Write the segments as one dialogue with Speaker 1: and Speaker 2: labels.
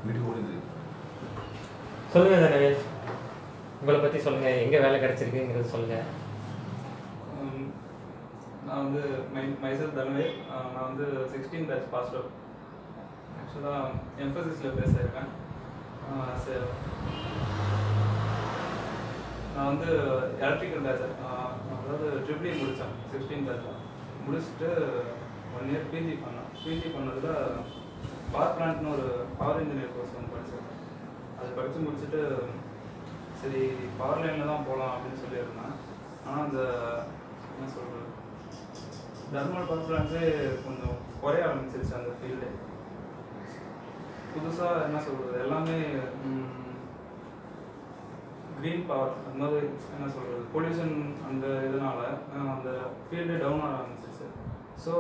Speaker 1: வீட்டுக்கு ஓடுது
Speaker 2: சொல்லுங்க தனவேல் உங்களை பற்றி சொல்லுங்க எங்கே வேலை கிடைச்சிருக்குங்கிறது சொல்லுங்க
Speaker 3: Um, நான் வந்து மை மைசெல் தனவேல் Uh, நான் வந்து சிக்ஸ்டீன் பேட்ச் பாஸ் அவுட் ஆக்சுவலாக எம்ஃபசிஸில் பேசியிருக்கேன் சரி நான் வந்து எலக்ட்ரிக்கல் பேட்ச் அதாவது ட்ரிபிள் முடித்தேன் சிக்ஸ்டீன் பேட்சில் முடிச்சுட்டு ஒன் இயர் பிஜி பண்ணேன் பிஜி பண்ணதில் பவர் பிளான்ட்னு ஒரு பவர் இன்ஜினியர் கோர்ஸ் வந்து படித்தேன் அது படித்து முடிச்சுட்டு சரி பவர் லைனில் தான் போகலாம் அப்படின்னு சொல்லியிருந்தேன் ஆனால் அந்த என்ன சொல்கிறது தர்மல் பவர் பிளான்ஸே கொஞ்சம் குறைய ஆரம்பிச்சிருச்சு அந்த ஃபீல்டு புதுசாக என்ன சொல்கிறது எல்லாமே க்ரீன் பவர் அந்த மாதிரி என்ன சொல்கிறது பொல்யூஷன் அந்த இதனால அஹ், அந்த ஃபீல்டு டவுன் ஆக ஆரம்பிச்சிருச்சு ஸோ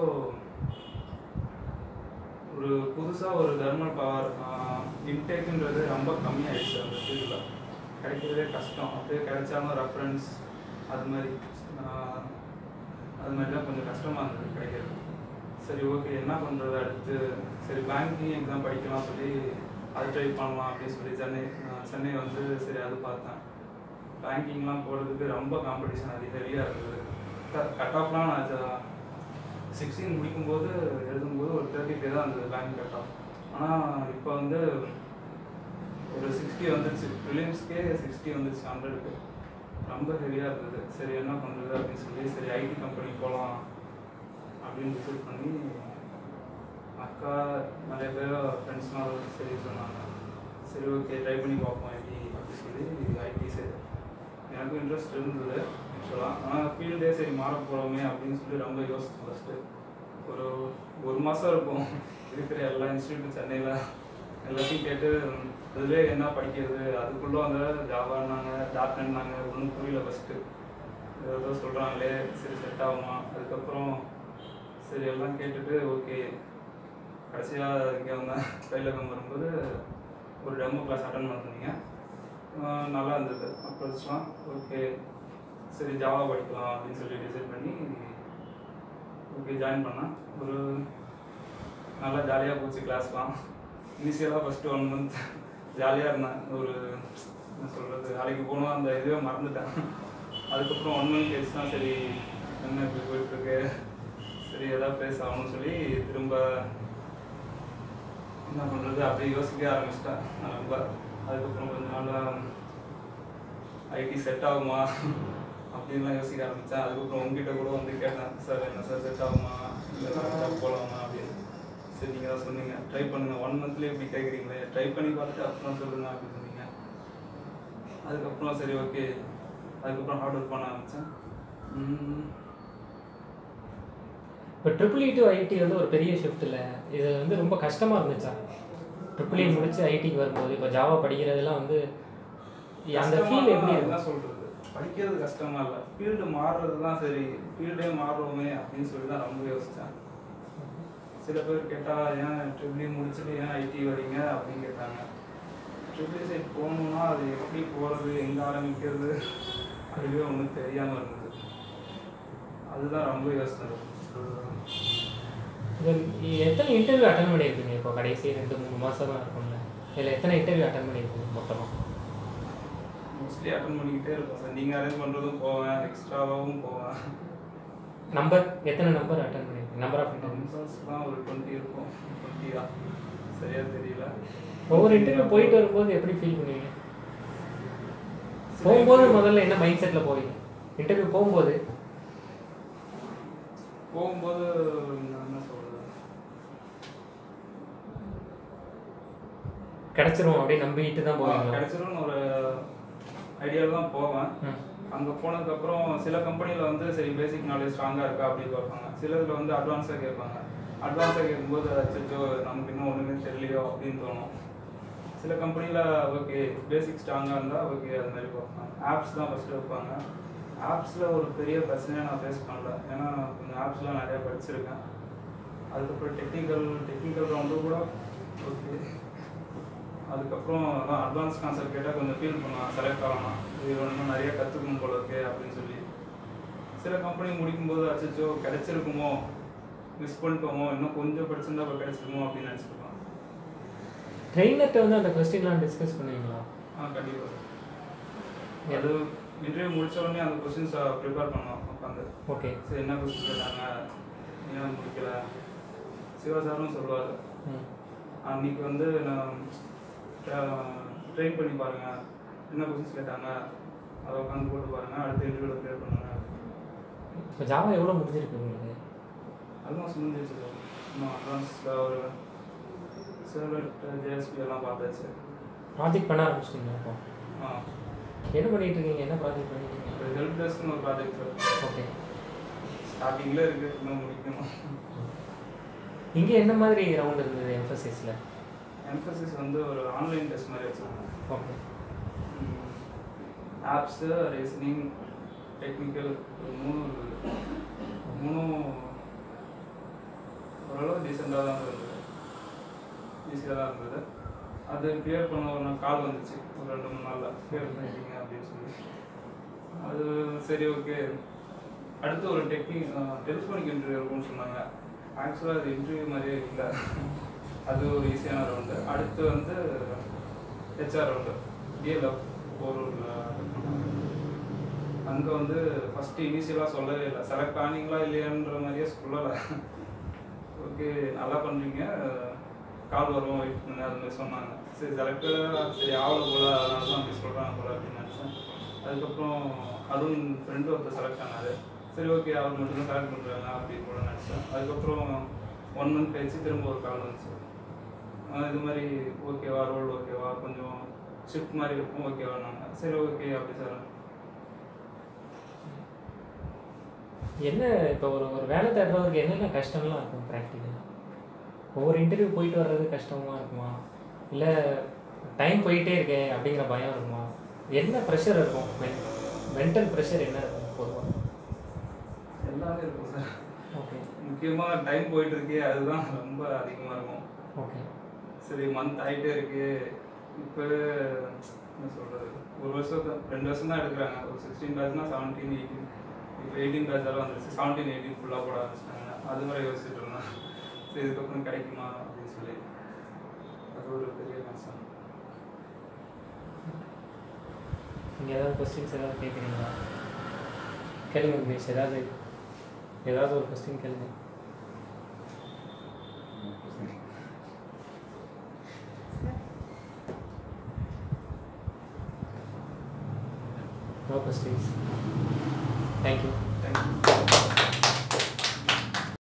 Speaker 3: ஒரு புதுசாக ஒரு தெர்மல் பவர் இன்டேக்குன்றது ரொம்ப கம்மியாயிடுச்சு அந்த ஃபீல்டில் கிடைக்கிறதே கஷ்டம் அப்படியே கிடைச்சாலும் ரெஃபரன்ஸ் அது மாதிரி ஆஹ், அது மாதிரிலாம் கொஞ்சம் கஷ்டமாக இருந்தது கிடைக்கிறது சரி ஓகே என்ன பண்ணுறது அடுத்து சரி பேங்கிங் எக்ஸாம் படிக்கலாம் சொல்லி அது ட்ரை பண்ணலாம் அப்படின்னு சொல்லி சென்னை ஆஹ், சென்னை வந்து சரி அது பார்த்தேன் பேங்கிங்லாம் போகிறதுக்கு ரொம்ப காம்படிஷன் அது ஹெவியாக இருந்தது கட் ஆஃப்லாம் நான் சிக்ஸ்டீன் முடிக்கும்போது எழுதும்போது ஒரு தேர்ட்டி ஃபைவ் தான் இருந்தது பேங்க் கட் ஆஃப் ஆனால் இப்போ வந்து ஒரு சிக்ஸ்டி வந்துருச்சு ப்ரிலிம்ஸ்க்கே சிக்ஸ்டி வந்துருச்சு ஹண்ட்ரடுக்கு ரொம்ப ஹெவியாக இருந்தது சரி என்ன பண்ணுறது அப்படின்னு சொல்லி சரி ஐடி கம்பெனி போகலாம் அப்படின்னு டிசைட் பண்ணி அக்கா நிறைய பேர் ஃப்ரெண்ட்ஸ்லாம் சரி சொன்னாங்க சரி ஓகே ட்ரை பண்ணி பார்ப்போம் ஐடி அப்படி சொல்லி ஐடி சரி எனக்கும் இன்ட்ரெஸ்ட் இருந்தது ஆக்சுவலாக ஆனால் ஃபீல்டே சரி மாற போகிறோமே அப்படின்னு சொல்லி ரொம்ப யோசிச்சேன் ஃபஸ்ட்டு ஒரு ஒரு மாதம் இருக்கும் இருக்கிற எல்லா இன்ஸ்டியூட்டும் சென்னையில் எல்லாத்தையும் கேட்டு அதுலேயே என்ன படிக்கிறது அதுக்குள்ளே வந்து ஜாவான்னாங்க டாட் நெட்னாங்க ஒன்றும் புரியல ஃபஸ்ட்டு ஏதோ சொல்கிறாங்களே சரி செட் ஆகுமா அதுக்கப்புறம் சரி எல்லாம் கேட்டுட்டு ஓகே கடைசியாக இங்கே வந்தேன் கையில் வரும்போது ஒரு டெமோ கிளாஸ் அட்டன் பண்ணிருந்தீங்க ஆஹ் நல்லா இருந்தது அப்ரோச்லாம் ஓகே சரி ஜாவா படிக்கலாம் அப்படின்னு சொல்லி டிசைட் பண்ணி ஓகே ஜாயின் பண்ணேன் ஒரு நல்லா ஜாலியாக போச்சு கிளாஸ்லாம் இனிஷியலாக ஃபஸ்ட்டு ஒன் மந்த் ஜாலியாக இருந்தேன் ஒரு என்ன சொல்கிறது வேலைக்கு போகணும் அந்த இதுவே மறந்துட்டேன் அதுக்கப்புறம் ஒன் மந்த் கழிச்சு தான் சரி என்ன இப்படி போயிட்டுருக்கு சரி எதாவது பேச ஆகணும்னு சொல்லி திரும்ப என்ன பண்ணுறது அப்படியே யோசிக்க ஆரம்பிச்சிட்டேன் நான் ரொம்ப அதுக்கப்புறம் கொஞ்ச நாள் ஐடி செட் ஆகுமா அப்படின்லாம் யோசிக்க ஆரம்பித்தேன் அதுக்கப்புறம் உங்ககிட்ட கூட வந்து கேட்டேன் சார் என்ன சார் செட் ஆகுமா இல்லை போகலாமா அப்படின்னு சரி நீங்கள் தான் சொன்னீங்க ட்ரை பண்ணுங்க ஒன் மந்த்லேயே இப்படி கேட்குறீங்களே ட்ரை பண்ணி பார்த்துட்டு அப்புறம் சொல்லுங்க அப்படின்னு சொன்னீங்க அதுக்கப்புறம் சரி ஓகே அதுக்கப்புறம் ஹார்ட் ஒர்க் பண்ண ஆரம்பித்தேன்
Speaker 2: இப்போ ட்ரிபிள் இ டு ஐடி வந்து ஒரு பெரிய ஷிஃப்ட் இல்லை இது வந்து ரொம்ப கஷ்டமாக இருந்துச்சா ட்ரிபிள் இ முடிச்சு ஐடிக்கு வரும்போது இப்போ ஜாவா படிக்கிறதெல்லாம் வந்து அந்த ஃபீல் எப்படி
Speaker 3: என்ன
Speaker 2: இருக்கும்
Speaker 3: சொல்கிறது படிக்கிறது கஷ்டமா இல்லை ஃபீல்டு மாறுறது தான் சரி ஃபீல்டே மாறுவோமே அப்படின்னு சொல்லி தான் ரொம்ப யோசித்தேன் சில பேர் கேட்டால் ஏன் ட்ரிபிள் முடிச்சுட்டு ஏன் ஐடி வரீங்க அப்படின்னு கேட்டாங்க ட்ரிபிள் சைட் போகணுன்னா அது எப்படி போகிறது எங்கே ஆரம்பிக்கிறது அதுவே ஒன்றும் தெரியாமல் இருந்தது அதுதான் ரொம்ப யோசித்தது
Speaker 2: இது இ- எத்தனை இன்டர்வியூ அட்டன் பண்ணியிருக்கீங்க இப்போ கடைசி ரெண்டு மூணு மாதம் தான் இருக்கும்ல இதில் எத்தனை இன்டர்வியூ அட்டன் பண்ணியிருக்கீங்க மொத்தமாக
Speaker 3: மோஸ்ட்லி அட்டன் பண்ணிக்கிட்டே இருப்போம் சார் நீங்கள் அரேஞ்ச் பண்ணுறதும் போவேன் எக்ஸ்ட்ராவாகவும் போவேன்
Speaker 2: நம்பர் எத்தனை நம்பர் அட்டன் பண்ணியிருக்கீங்க நம்பர் ஆஃப் இன்டர்வியூ
Speaker 3: நம்பர்ஸ்லாம் ஒரு டுவெண்ட்டி இருக்கும் டுவெண்ட்டி தான் சரியாக தெரியல
Speaker 2: ஒவ்வொரு இன்டர்வியூ போயிட்டு வரும்போது எப்படி ஃபீல் பண்ணுவீங்க போகும்போது முதல்ல என்ன மைண்ட் செட்டில் போவீங்க இன்டர்வியூ போகும்போது
Speaker 3: போகும்போது நான் என்ன சொல்றது
Speaker 2: கிடச்சிரும் அப்படின்னு நம்பிட்டு தான் போவீங்க
Speaker 3: கிடைச்சிரும்னு ஒரு ஐடியாவில் தான் போவேன்
Speaker 2: ம்.
Speaker 3: அங்கே போனதுக்கப்புறம் சில கம்பெனியில் வந்து சரி பேசிக் நாலேஜ் ஸ்ட்ராங்காக இருக்கா அப்படின்னு பார்ப்பாங்க சிலதில் வந்து அட்வான்ஸாக கேட்பாங்க அட்வான்ஸாக கேட்கும்போது அச்சோ நமக்கு இன்னும் ஒன்றுமே தெரியலையோ அப்படின்னு தோணும் சில கம்பெனியில் ஓகே பேசிக் ஸ்ட்ராங்காக இருந்தால் ஓகே அது மாதிரி பார்ப்பாங்க ஆப்ஸ் தான் ஃபஸ்ட்டு வைப்பாங்க ஆப்ஸில் ஒரு பெரிய பிரச்சனையை நான் ஃபேஸ் பண்ணல ஏன்னா கொஞ்சம் ஆப்ஸ்லாம் நிறையா படிச்சிருக்கேன் அதுக்கப்புறம் டெக்னிக்கல் டெக்னிக்கல் ரவுண்டு கூட ஓகே அதுக்கப்புறம் அதான் அட்வான்ஸ் கான்செப்ட் கேட்டால் கொஞ்சம் ஃபீல் பண்ணுவேன் செலக்ட் ஆகலாம் இது இன்னும் நிறைய கற்றுக்கணும் போல இருக்கு அப்படின்னு சொல்லி சில கம்பெனி முடிக்கும்போது அச்சோ கிடைச்சிருக்குமோ மிஸ் பண்ணிட்டோமோ இன்னும் கொஞ்சம் படிச்சிருந்தா இப்போ கிடைச்சிருமோ அப்படின்னு நினச்சிருப்பான்
Speaker 2: ட்ரெயினர்கிட்ட வந்து அந்த கொஸ்டின்லாம் டிஸ்கஸ் பண்ணுவீங்களா
Speaker 3: ஆ கண்டிப்பாக அது இன்டர்வியூ முடிச்ச உடனே அந்த கொஸ்டின்ஸை ப்ரிப்பேர் பண்ணோம் உட்காந்து
Speaker 2: ஓகே
Speaker 3: சரி என்ன கொஸ்டின் கேட்டாங்க ஏன் முடிக்கல சிவா சாரும் சொல்லுவார்
Speaker 2: ம்
Speaker 3: அன்னைக்கு வந்து நான் ட்ரெயின் பண்ணி பாருங்க என்ன கொஸ்டின்ஸ் கேட்டாங்க அதை உட்காந்து போட்டு பாருங்க அடுத்த இன்டர்வியூவில் க்ளியர் பண்ணுங்க
Speaker 2: இப்போ ஜாவா எவ்வளோ முடிஞ்சிருக்கு உங்களுக்கு
Speaker 3: ஆல்மோஸ்ட் முடிஞ்சிச்சு சார் இன்னும் அட்வான்ஸில் ஒரு சர்வெட் ஜேஎஸ்பி எல்லாம் பார்த்தாச்சு
Speaker 2: ப்ராஜெக்ட் பண்ண ஆரம்பிச்சிட்டீங்க அப்போ
Speaker 3: ஆ
Speaker 2: என்ன பண்ணிட்டு இருக்கீங்க என்ன ப்ராஜெக்ட் பண்ணிட்டு இருக்கீங்க
Speaker 3: இப்போ ஹெல்ப் டெஸ்க்னு ஒரு ப்ராஜெக்ட் சார்
Speaker 2: ஓகே
Speaker 3: ஸ்டார்டிங்கில் இருக்குது இன்னும் முடிக்கணும்
Speaker 2: இங்கே என்ன மாதிரி ரவுண்ட் இருந்தது எம்ஃபசிஸில்
Speaker 3: எம்ஃபசிஸ் வந்து ஒரு ஆன்லைன் டெஸ்ட் மாதிரி வச்சுருக்காங்க
Speaker 2: ஓகே
Speaker 3: ஆப்ஸு ரீசனிங் டெக்னிக்கல் மூணு இருக்குது மூணும் ஓரளவு டீசெண்டாக தான் இருந்தது ஈஸியாக தான் இருந்தது அது கிளியர் பண்ண ஒரு நாள் கால் வந்துச்சு ஒரு ரெண்டு மூணு நாளில் கிளியர் பண்ணிட்டீங்க அப்படின்னு சொல்லி அது சரி ஓகே அடுத்து ஒரு டெக்னிக் டெலிஃபோனிக் இன்டர்வியூ இருக்கும்னு சொன்னாங்க ஆக்சுவலாக அது இன்டர்வியூ மாதிரியே இல்லை அது ஒரு ஈஸியான ரவுண்டு அடுத்து வந்து ஹெச்ஆர் ரவுண்டு டிஎல்எஃப் போரூரில் அங்கே வந்து ஃபஸ்ட்டு இனிஷியலாக சொல்லவே இல்லை செலக்ட் ஆனீங்களா இல்லையான்ற மாதிரியே சொல்லலை ஓகே நல்லா பண்ணுறீங்க கால் வரும் வெயிட் பண்ணுங்க அது மாதிரி சொன்னாங்க சரி செலக்டடாக சரி ஆகல போல அதனால தான் அப்படி சொல்கிறாங்க போல அப்படின்னு நினச்சேன் அதுக்கப்புறம் அருண் ஃப்ரெண்டு ஒருத்தர் செலக்ட் ஆனார் சரி ஓகே அவர் மட்டும் தான் செலக்ட் பண்ணுறாங்க அப்படின்னு கூட நினச்சேன் அதுக்கப்புறம் ஒன் மந்த் கழிச்சு திரும்ப ஒரு கால் வந்துச்சு ஆஹ் இது மாதிரி ஓகேவா ரோல் ஓகேவா கொஞ்சம் ஷிஃப்ட் மாதிரி இருக்கும் ஓகேவா நாங்கள் சரி ஓகே அப்படி சார்
Speaker 2: என்ன இப்போ ஒரு ஒரு வேலை தேடுறவருக்கு என்னென்ன கஷ்டம்லாம் இருக்கும் ப்ராக்டிக்கலாக ஒவ்வொரு இன்டர்வியூ போயிட்டு வர்றது கஷ்டமாக இருக்குமா இல்லை டைம் போயிட்டே இருக்கே அப்படிங்கிற பயம் இருக்குமா என்ன ப்ரெஷர் இருக்கும் மென்டல் ப்ரெஷர் என்ன இருக்கும் பொதுவாக
Speaker 3: எல்லாமே இருக்கும் சார்
Speaker 2: ஓகே
Speaker 3: முக்கியமாக டைம் போயிட்டு இருக்கே அதுதான் ரொம்ப அதிகமாக இருக்கும்
Speaker 2: ஓகே
Speaker 3: சரி மந்த் ஆகிட்டே இருக்கு இப்போ என்ன சொல்கிறது ஒரு வருஷம் தான் ரெண்டு வருஷம் தான் எடுக்கிறாங்க ஒரு சிக்ஸ்டீன் பேட்ச்னா செவன்டீன் எயிட்டீன் இப்போ எயிட்டீன் பேட்ச் எல்லாம் வந்துருச்சு செவன்டீன் எயிட்டீன் ஃபுல்லாக போட ஆரம்பிச்சிட்டாங்க அது மாதிரி யோசிச்சுட்டு இருந்தேன் சரி இதுக்கப்புறம் கிடைக்குமா அப்படின்னு சொல்லி அது ஒரு பெரிய கன்சர்ன்
Speaker 2: நீங்கள் ஏதாவது கொஸ்டின்ஸ் ஏதாவது கேட்குறீங்களா கேளுங்க ப்ளீஸ் ஏதாவது ஏதாவது ஒரு கொஸ்டின் கேளுங்க No questions. Thank you.
Speaker 3: Thank you